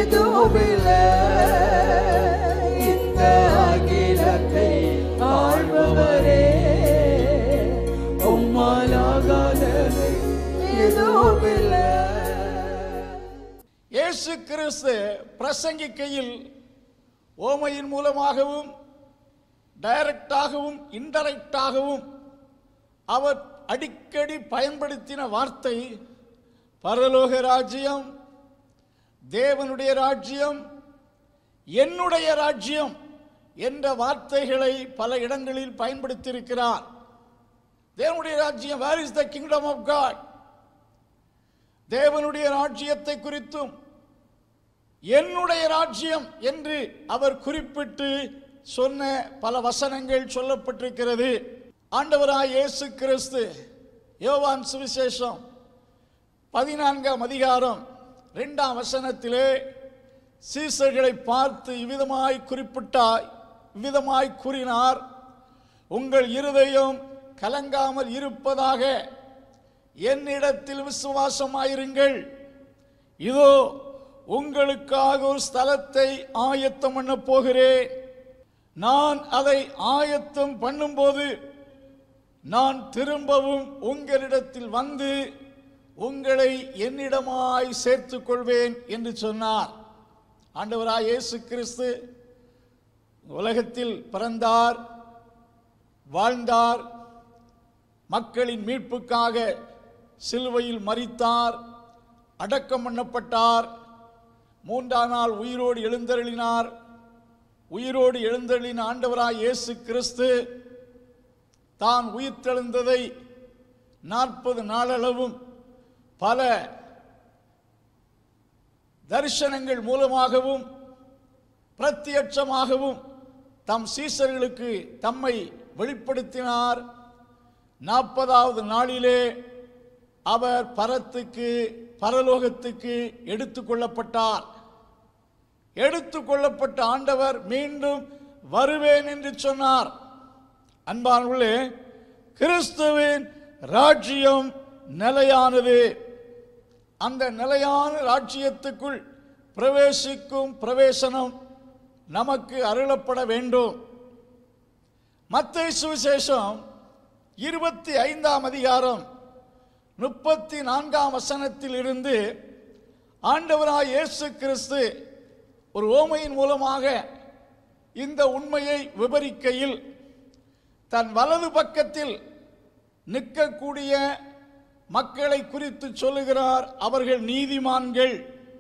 எதுவுமில்லை இந்த அகிலத்தை ஆழ்பவரே உம்மாலாகாதது எதுவுமில்லை இயேசு கிறிஸ்து பிரசங்கிக்கையில் ஓமையின் மூலமாகவும் டைரக்டாகவும் இன்டைரக்டாகவும் அவர் அடிக்கடி பயன்படுத்தின வார்த்தை பரலோக ராஜ்யம் தேவனுடைய ராஜ்யம் என்னுடைய ராஜ்யம் என்ற வார்த்தைகளை பல இடங்களில் பயன்படுத்தியிருக்கிறார் தேவனுடைய ராஜ்யம் where is the kingdom of God தேவனுடைய ராஜ்யத்தை குறித்தும் என்னுடைய ராஜ்யம் என்று அவர் குறிப்பிட்டு சொன்ன பல வசனங்கள் சொல்லப்பட்டிருக்கிறது ஆண்டவராய் இயேசு கிறிஸ்து யோவான் சுவிசேஷம் பதினான்காம் அதிகாரம் இரண்டாம் வசனத்திலே சீசர்களை பார்த்து இவ்விதமாய் குறிப்பிட்டாய் இவ்விதமாய் கூறினார் உங்கள் இருதயம் கலங்காமல் இருப்பதாக என்னிடத்தில் விசுவாசமாயிருங்கள் இதோ உங்களுக்காக ஒரு ஸ்தலத்தை ஆயத்தம் பண்ண போகிறேன் நான் அதை ஆயத்தம் பண்ணும்போது நான் திரும்பவும் உங்களிடத்தில் வந்து உங்களை என்னிடமாய் சேர்த்துக் கொள்வேன் என்று சொன்னார் ஆண்டவராய் இயேசு கிறிஸ்து உலகத்தில் பிறந்தார் வாழ்ந்தார் மக்களின் மீட்புக்காக சிலுவையில் மரித்தார் அடக்கம் பண்ணப்பட்டார் மூன்றாம் நாள் உயிரோடு எழுந்தருளினார் உயிரோடு எழுந்தருளின ஆண்டவராய் இயேசு கிறிஸ்து தான் உயிர்த்தெழுந்ததை நாற்பது நாளளவும் பல தரிசனங்கள் மூலமாகவும் பிரத்யட்சமாகவும் தம் சீசர்களுக்கு தம்மை வெளிப்படுத்தினார் நாற்பதாவது நாளிலே அவர் பரத்துக்கு பரலோகத்துக்கு எடுத்துக்கொள்ளப்பட்டார் எடுத்துக்கொள்ளப்பட்ட ஆண்டவர் மீண்டும் வருவேன் என்று சொன்னார் அன்பானவர்களே கிறிஸ்துவின் ராஜ்யம் நிலையானது அந்த நிலையான ராஜ்யத்துக்குள் பிரவேசிக்கும் பிரவேசனம் நமக்கு அருளப்பட வேண்டும் மத்தேயு சுவிசேஷம் இருபத்தி ஐந்தாம் அதிகாரம் முப்பத்தி நான்காம் வசனத்தில் இருந்து ஆண்டவராய் இயேசு கிறிஸ்து ஒரு ஓமையின் மூலமாக இந்த உண்மையை விவரிக்கையில் தன் வலது பக்கத்தில் நிற்கக்கூடிய மக்களை குறித்து சொல்லுகிறார் அவர்கள் நீதிமான்கள்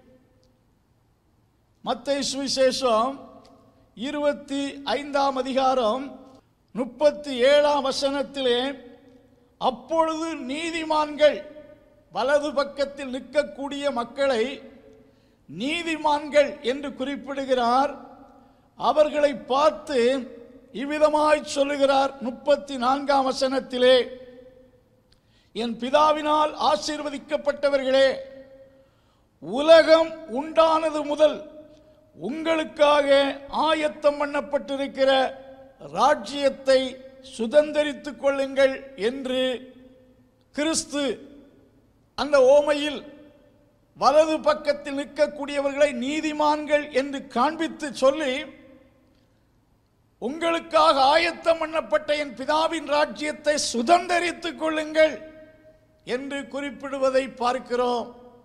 மத்தேயு சுவிசேஷம் இருபத்தி ஐந்தாம் அதிகாரம் முப்பத்தி ஏழாம் வசனத்திலே அப்பொழுது நீதிமான்கள் வலது பக்கத்தில் நிற்கக்கூடிய மக்களை நீதிமான்கள் என்று குறிப்பிடுகிறார் அவர்களை பார்த்து இவ்விதமாய் சொல்லுகிறார் முப்பத்தி நான்காம் வசனத்திலே என் பிதாவினால் ஆசீர்வதிக்கப்பட்டவர்களே உலகம் உண்டானது முதல் உங்களுக்காக ஆயத்தம் பண்ணப்பட்டிருக்கிற ராஜ்யத்தை சுதந்தரித்துக் கொள்ளுங்கள் என்று கிறிஸ்து அந்த ஓமையில் வலது பக்கத்தில் நிற்கக்கூடியவர்களை நீதிமான்கள் என்று காண்பித்து சொல்லி உங்களுக்காக ஆயத்தம் பண்ணப்பட்ட என் பிதாவின் ராஜ்யத்தை சுதந்தரித்துக் கொள்ளுங்கள் என்று குறிப்பிடுவதை பார்க்கிறோம்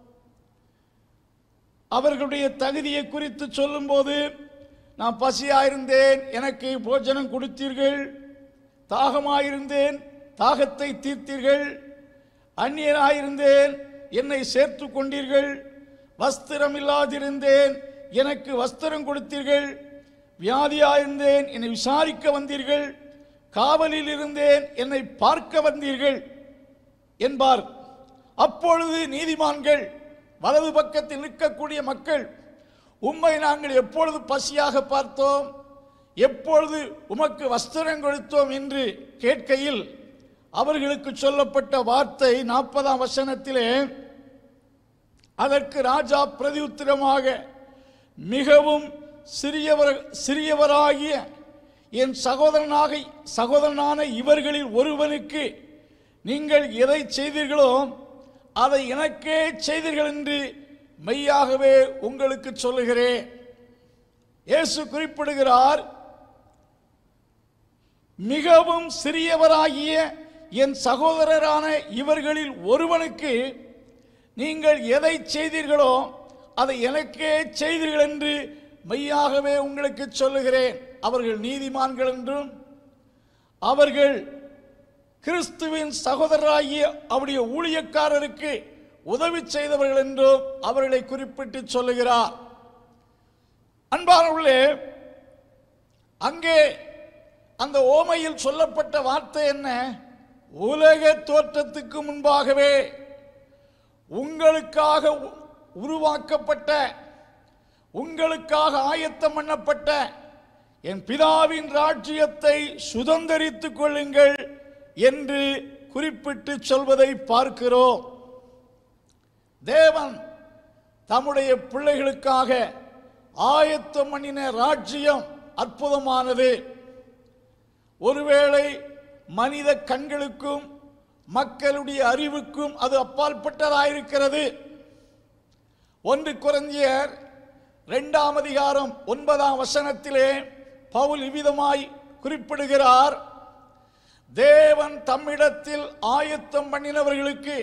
அவர்களுடைய தகுதியை குறித்து சொல்லும்போது நான் பசியாயிருந்தேன் எனக்கு போஜனம் கொடுத்தீர்கள் தாகமாயிருந்தேன் தாகத்தை தீர்த்தீர்கள் அந்நியனாயிருந்தேன் என்னை சேர்த்து கொண்டீர்கள் வஸ்திரம் இல்லாதிருந்தேன் எனக்கு வஸ்திரம் கொடுத்தீர்கள் வியாதியாயிருந்தேன் என்னை விசாரிக்க வந்தீர்கள் காவலில் இருந்தேன் என்னை பார்க்க வந்தீர்கள் என்பார் அப்பொழுது நீதிமான்கள் வலது பக்கத்தில் நிற்கக்கூடிய மக்கள் உம்மை நாங்கள் எப்பொழுது பசியாக பார்த்தோம் எப்பொழுது உமக்கு வஸ்திரம் கொடுத்தோம் என்று கேட்கையில் அவர்களுக்கு சொல்லப்பட்ட வார்த்தை நாற்பதாம் வசனத்திலே அதற்கு ராஜா பிரதியுத்திரமாக மிகவும் சிறியவர் சிறியவராகிய என் சகோதரனாக சகோதரனான இவர்களில் ஒருவனுக்கு நீங்கள் எதை செய்தீர்களோ அதை எனக்கே செய்தீர்கள் என்று மெய்யாகவே உங்களுக்கு சொல்லுகிறேன் இயேசு குறிப்பிடுகிறார் மிகவும் சிறியவராகிய என் சகோதரரான இவர்களில் ஒருவனுக்கு நீங்கள் எதை செய்தீர்களோ அதை எனக்கே செய்தீர்கள் என்று மெய்யாகவே உங்களுக்கு சொல்லுகிறேன் அவர்கள் நீதிமான்கள் என்றும் அவர்கள் கிறிஸ்துவின் சகோதரராகிய அவருடைய ஊழியக்காரருக்கு உதவி செய்தவர்கள் என்றும் அவர்களை குறிப்பிட்டு சொல்லுகிறார் அன்பானவர்களே அங்கே அந்த ஓமையில் சொல்லப்பட்ட வார்த்தை என்ன உலக தோற்றத்துக்கு முன்பாகவே உங்களுக்காக உ- உருவாக்கப்பட்ட உங்களுக்காக ஆயத்தம் பண்ணப்பட்ட என் பிதாவின் ராஜ்யத்தை சுதந்தரித்துக் கொள்ளுங்கள் என்று குறிப்பிட்டு சொல்வதை பார்க்கிறோம் தேவன் தம்முடைய பிள்ளைகளுக்காக ஆயத்தம் பண்ணின ராஜ்யம் அற்புதமானது ஒருவேளை மனித கண்களுக்கும் மக்களுடைய அறிவுக்கும் அது அப்பாற்பட்டதாயிருக்கிறது ஒன்று குறைஞ்சியர் இரண்டாம் அதிகாரம் ஒன்பதாம் வசனத்திலே பவுல் இவ்விதமாய் குறிப்பிடுகிறார் தேவன் தம்மிடத்தில் ஆயத்தம் பண்ணினவர்களுக்கு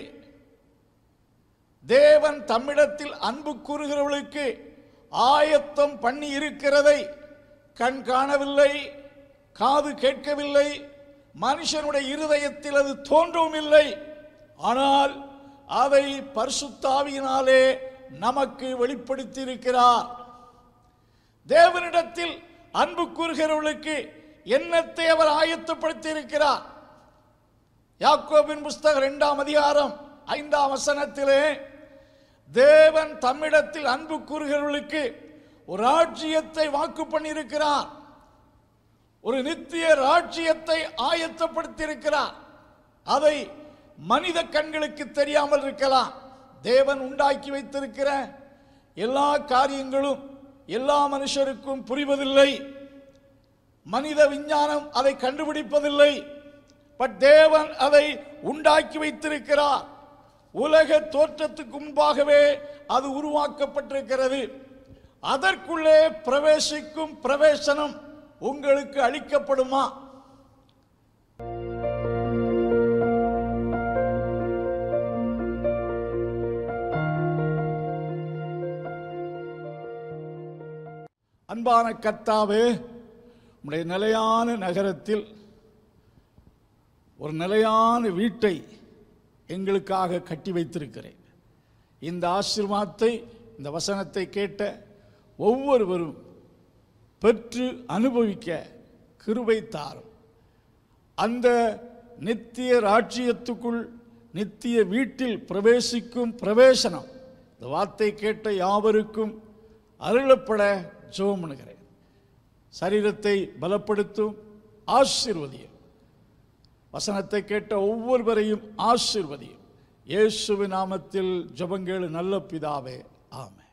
தேவன் தம்மிடத்தில் அன்பு கூறுகிறவர்களுக்கு ஆயத்தம் பண்ணி இருக்கிறதை கண் காணவில்லை காது கேட்கவில்லை மனுஷனுடைய இருதயத்தில் அது தோன்றவும் இல்லை ஆனால் அதை பரிசுத்தாவியினாலே நமக்கு வெளிப்படுத்தி இருக்கிறார் தேவனிடத்தில் அன்பு கூறுகிறவர்களுக்கு எண்ணத்தை அவர் ஆயத்தப்படுத்தி இருக்கிறார் யாக்கோபின் புஸ்தகம் இரண்டாம் அதிகாரம் ஐந்தாம் வசனத்திலே தேவன் தம்மிடத்தில் அன்பு கூறுகிறவர்களுக்கு ஒரு ராஜ்யத்தை வாக்கு பண்ணியிருக்கிறார் ஒரு நித்திய ராஜ்யத்தை ஆயத்தப்படுத்தியிருக்கிறார் அதை மனித கண்களுக்கு தெரியாமல் இருக்கலாம் தேவன் உண்டாக்கி வைத்திருக்கிற எல்லா காரியங்களும் எல்லா மனுஷருக்கும் புரிவதில்லை மனித விஞ்ஞானம் அதை கண்டுபிடிப்பதில்லை பட் தேவன் அதை உண்டாக்கி வைத்திருக்கிறார் உலக தோற்றத்துக்கு முன்பாகவே அது உருவாக்கப்பட்டிருக்கிறது அதற்குள்ளே பிரவேசிக்கும் பிரவேசனம் உங்களுக்கு அளிக்கப்படுமா அன்பான கர்த்தாவே உம்முடைய நிலையான நகரத்தில் ஒரு நிலையான வீட்டை எங்களுக்காக கட்டி வைத்திருக்கிறேன் இந்த ஆசீர்வாதத்தை இந்த வசனத்தை கேட்ட ஒவ்வொருவரும் பெற்று அனுபவிக்க கிருபை தாரும் அந்த நித்திய ராஜ்யத்துக்குள் நித்திய வீட்டில் பிரவேசிக்கும் பிரவேசனம் இந்த வார்த்தை கேட்ட யாவருக்கும் அருளப்பட ஜெபம் பண்ணுகிறேன் சரீரத்தை பலப்படுத்தும் ஆசீர்வதியும் வசனத்தை கேட்ட ஒவ்வொருவரையும் ஆசீர்வதியும் இயேசுவின் நாமத்தில் ஜெபங்கள் நல்ல பிதாவே ஆமென்